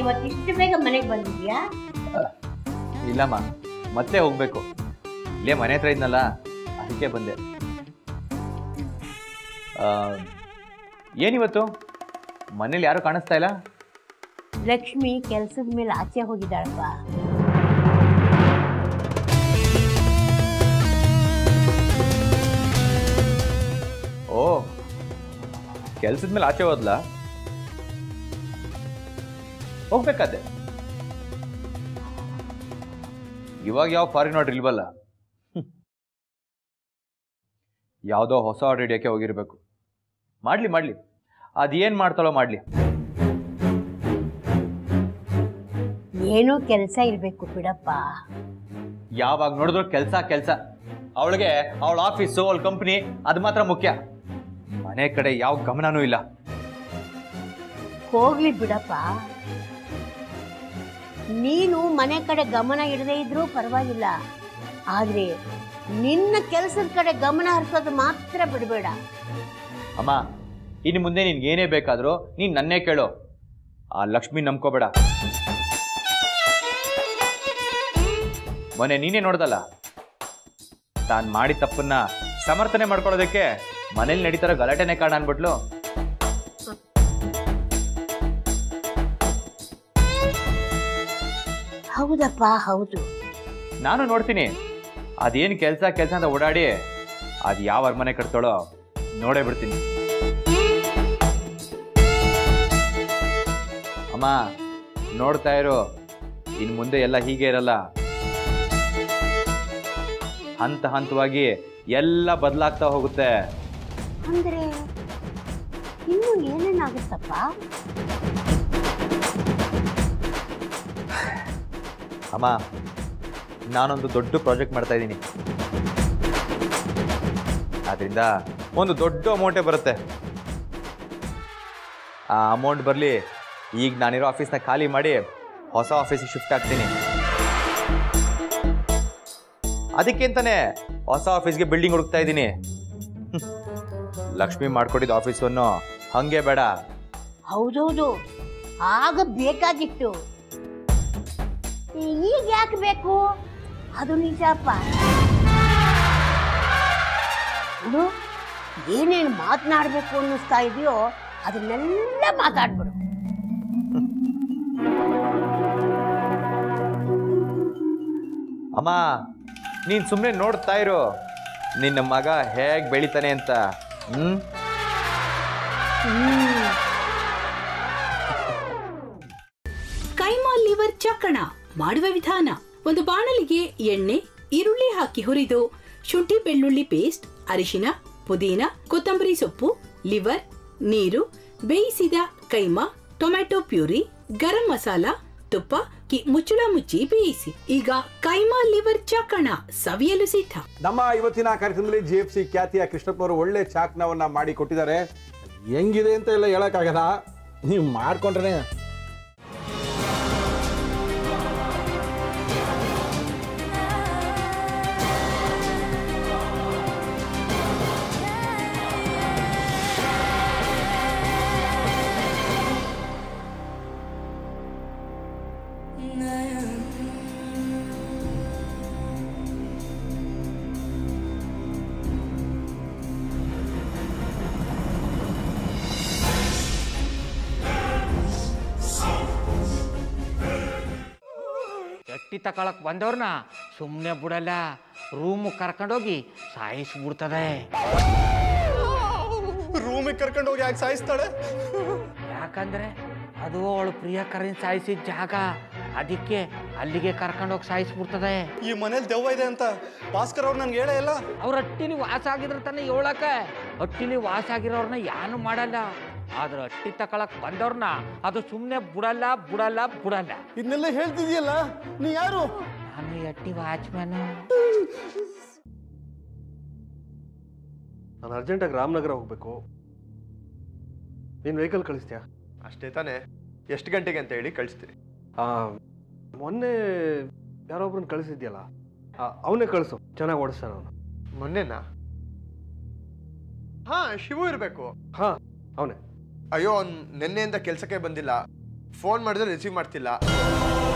ಇವತ್ತಿಷ್ಟು ಬೇಗ ಮನೆಗೆ ಬಂದಿದ್ಯಾ ಇಲ್ಲಮ್ಮ ಮತ್ತೆ ಹೋಗ್ಬೇಕು ಇಲ್ಲೇ ಮನೆ ಹತ್ರ ಇದ್ನಲ್ಲ ಅದಕ್ಕೆ ಬಂದೆ ಆ, ಏನಿವತ್ತು ಮನೇಲಿ ಯಾರು ಕಾಣಿಸ್ತಾ ಇಲ್ಲ ಲಕ್ಷ್ಮಿ ಕೆಲ್ಸದ ಮೇಲೆ ಆಚೆ ಹೋಗಿದ್ದಾಳಪ್ಪ ಓ ಕೆಲ್ಸದ ಮೇಲೆ ಆಚೆ ಹೋದ್ಲಾ ಹೋಗ್ಬೇಕಾದೆ ಇವಾಗ ಯಾವ ಫಾರಿನ್ ಆರ್ಡರ್ ಇಲ್ವಲ್ಲ ಹ್ಮ್. ಯಾವುದೋ ಹೊಸ ಆರ್ಡರ್ ಹಿಡಿಯೋಕ್ಕೆ ಹೋಗಿರ್ಬೇಕು ಮಾಡ್ಲಿ ಮಾಡ್ಲಿ ಅದೇನ್ ಮಾಡ್ತಾಳೋ ಮಾಡ್ಲಿ ಏನೋ ಕೆಲಸ ಇರಬೇಕು ಬಿಡಪ್ಪ ಯಾವಾಗ ನೋಡಿದ್ರು ಕೆಲಸ ಕೆಲಸ ಅವಳಿಗೆ ಅವಳ ಆಫೀಸು ಅವಳ ಕಂಪ್ನಿ ಅದು ಮಾತ್ರ ಮುಖ್ಯ ಮನೆ ಕಡೆ ಯಾವ ಗಮನನೂ ಇಲ್ಲ ಹೋಗ್ಲಿ ಬಿಡಪ್ಪ ನೀನು ಮನೆ ಕಡೆ ಗಮನ ಇಡದೇ ಇದ್ರೂ ಪರವಾಗಿಲ್ಲ ಆದ್ರೆ ನಿನ್ನ ಕೆಲಸದ ಕಡೆ ಗಮನ ಹರಿಸೋದು ಮಾತ್ರ ಬಿಡಬೇಡ ಅಮ್ಮ ಇನ್ನು ಮುಂದೆ ನಿನ್ಗೆ ಏನೇ ಬೇಕಾದರೂ ನೀನು ನನ್ನೇ ಕೇಳು ಆ ಲಕ್ಷ್ಮಿ ನಂಬ್ಕೋಬೇಡ ಮೊನ್ನೆ ನೀನೇ ನೋಡ್ದಲ್ಲ ತಾನು ಮಾಡಿದ ತಪ್ಪನ್ನ ಸಮರ್ಥನೆ ಮಾಡ್ಕೊಳ್ಳೋದಕ್ಕೆ ಮನೇಲಿ ನಡೀತಾರೋ ಗಲಾಟೆನೇ ಕಾರಣ ಅನ್ಬಿಟ್ಲು ಹೌದಪ್ಪ ಹೌದು ನಾನು ನೋಡ್ತೀನಿ ಅದೇನು ಕೆಲಸ ಕೆಲಸ ಅಂತ ಓಡಾಡಿ ಅದು ಯಾವ ಅರಮನೆ ಕಟ್ತಾಳೋ ನೋಡೇ ಬಿಡ್ತೀನಿ ಅಮ್ಮ ನೋಡ್ತಾ ಇರು ಇನ್ನು ಮುಂದೆ ಎಲ್ಲ ಹೀಗೆ ಇರಲ್ಲ ಹಂತ ಹಂತವಾಗಿ ಎಲ್ಲ ಬದಲಾಗ್ತಾ ಹೋಗುತ್ತೆ ಅಂದ್ರೆ ಇನ್ನು ಏನೇನಾಗುತ್ತಪ್ಪ ಅಮ್ಮ ನಾನೊಂದು ದೊಡ್ಡ ಪ್ರಾಜೆಕ್ಟ್ ಮಾಡ್ತಾ ಇದ್ದೀನಿ ಆದ್ರಿಂದ ಒಂದು ದೊಡ್ಡ ಅಮೌಂಟೇ ಬರುತ್ತೆ ಆ ಅಮೌಂಟ್ ಬರಲಿ ಈಗ ನಾನಿರೋ ಆಫೀಸ್ನ ಖಾಲಿ ಮಾಡಿ ಹೊಸ ಆಫೀಸಿಗೆ ಶಿಫ್ಟ್ ಆಗ್ತೀನಿ ಅದಕ್ಕಿಂತಾನೆ ಹೊಸ ಆಫೀಸ್ಗೆ ಬಿಲ್ಡಿಂಗ್ ಹುಡುಕ್ತಾ ಇದ್ದೀನಿ ಹ್ಮ್. ಲಕ್ಷ್ಮಿ ಮಾಡ್ಕೊಟ್ಟಿದ್ದ ಆಫೀಸನ್ನು ಹಂಗೆ ಬೇಡ ಹೌದೌದು ಆಗ ಬೇಕಾಗಿತ್ತು ಈಗ ಯಾಕೆ ಬೇಕು ಅದು ನಿಜಪ್ಪ ನೋಡು ಏನೇನು ಮಾತನಾಡಬೇಕು ಅನ್ನಿಸ್ತಾ ಇದೆಯೋ ಅದನ್ನೆಲ್ಲ ಮಾತಾಡ್ಬಿಡು ಅಮ್ಮ ನೀನ್ ಸುಮ್ಮನೆ ನೋಡ್ತಾ ಇರು ನಿನ್ನ ಮಗ ಹೇಗ್ ಬೆಳಿತಾನೆ ಅಂತ ಹ್ಮ್ ಕೈಮಾ ಲಿವರ್ ಚಕ್ಕಣ ಮಾಡುವ ವಿಧಾನ ಒಂದು ಬಾಣಲಿಗೆ ಎಣ್ಣೆ ಈರುಳ್ಳಿ ಹಾಕಿ ಹುರಿದು ಶುಂಠಿ ಬೆಳ್ಳುಳ್ಳಿ ಪೇಸ್ಟ್ ಅರಿಶಿನ ಪುದೀನ ಕೊತ್ತಂಬರಿ ಸೊಪ್ಪು ಲಿವರ್ ನೀರು ಬೇಯಿಸಿದ ಕೈಮಾ ಟೊಮ್ಯಾಟೊ ಪ್ಯೂರಿ ಗರಂ ಮಸಾಲ ತುಪ್ಪ ಕಿ ಮುಚ್ಚಳ ಮುಚ್ಚಿ ಬೇಯಿಸಿ ಈಗ ಕೈಮಾ ಲಿವರ್ ಚಕ್ಕಣ ಸವಿಯಲು ಸಿದ್ಧ ನಮ್ಮ ಇವತ್ತಿನ ಕಾರ್ಯಕ್ರಮದಲ್ಲಿ ಜಿ ಎಫ್ ಸಿ ಖ್ಯಾತಿಯ ಕೃಷ್ಣಪ್ಪನವರು ಒಳ್ಳೆ ಚಾಕ್ನವನ್ನ ಮಾಡಿ ಕೊಟ್ಟಿದ್ದಾರೆ ಹೆಂಗಿದೆ ಅಂತ ಎಲ್ಲ ಹೇಳಕ್ಕಾಗಲ್ಲ ನೀವು ಮಾಡ್ಕೊಂಡ್ರೆ ಎಟ್ಟಿ ತಕೊಳಕ್ ಬಂದವ್ರನ್ನ ಸುಮ್ಮನೆ ಬಿಡಲ್ಲ ರೂಮ್ ಕರ್ಕೊಂಡೋಗಿ ಸಾಯಿಸ್ಬಿಡ್ತದೆ ರೂಮಿಗೆ ಕರ್ಕೊಂಡು ಹೋಗಿ ಯಾಕೆ ಸಾಯಿಸ್ತಾಳೆ ಯಾಕಂದ್ರೆ ಅದು ಅವಳು ಪ್ರಿಯಕರನ್ ಸಾಯಿಸಿದ ಜಾಗ ಅದಕ್ಕೆ ಅಲ್ಲಿಗೆ ಕರ್ಕೊಂಡೋಗಿ ಸಾಯಿಸ್ಬಿಡ್ತದೆ ಈ ಮನೇಲಿ ದೆವ್ವ ಇದೆ ಅಂತ ಭಾಸ್ಕರ್ ಅವ್ರು ನನ್ಗೆ ಹೇಳೇ ಇಲ್ಲ ಅವ್ರ ಹಟ್ಟಿಲಿ ವಾಸ ಆಗಿದ್ರೆ ತಾನೇ ಹೇಳಕ ಹಟ್ಟಿಲಿ ವಾಸ ಆಗಿರೋರ್ನ ಯಾನು ಮಾಡಲ್ಲ ಆದ್ರೆ ಹಟ್ಟಿ ತಕೊಳಕ್ ಬಂದವ್ರನ್ನ ಅದು ಸುಮ್ಮನೆ ಬಿಡಲ್ಲ ಬಿಡಲ್ಲ ಬಿಡಲ್ಲ ಇದನ್ನೆಲ್ಲ ಹೇಳ್ತಿದ್ಯಲ್ಲ ನೀ ಯಾರು ನಾನು ಈ ಹಟ್ಟಿ ವಾಚ್ಮ್ಯಾನು ನಾನು ಅರ್ಜೆಂಟಾಗಿ ರಾಮನಗರ ಹೋಗ್ಬೇಕು ನೀನು ವೆಹಿಕಲ್ ಕಳಿಸ್ತೀಯಾ ಅಷ್ಟೇ ತಾನೇ ಎಷ್ಟು ಗಂಟೆಗೆ ಅಂತ ಹೇಳಿ ಕಳಿಸ್ತೀನಿ ಆ, ಮೊನ್ನೆ ಯಾರೊಬ್ರನ್ನ ಕಳಿಸಿದ್ಯಲ್ಲ ಅವನೇ ಕಳಿಸು ಚೆನ್ನಾಗಿ ಓಡಿಸ್ತಾನ ಅವನು ಮೊನ್ನೆನಾ ಹಾ ಶಿವು ಇರಬೇಕು ಹಾ ಅವನೇ ಅಯ್ಯೋ ಅವ್ನು ನಿನ್ನೆಯಿಂದ ಕೆಲಸಕ್ಕೆ ಬಂದಿಲ್ಲ ಫೋನ್ ಮಾಡಿದ್ರೆ ರಿಸೀವ್ ಮಾಡ್ತಿಲ್ಲ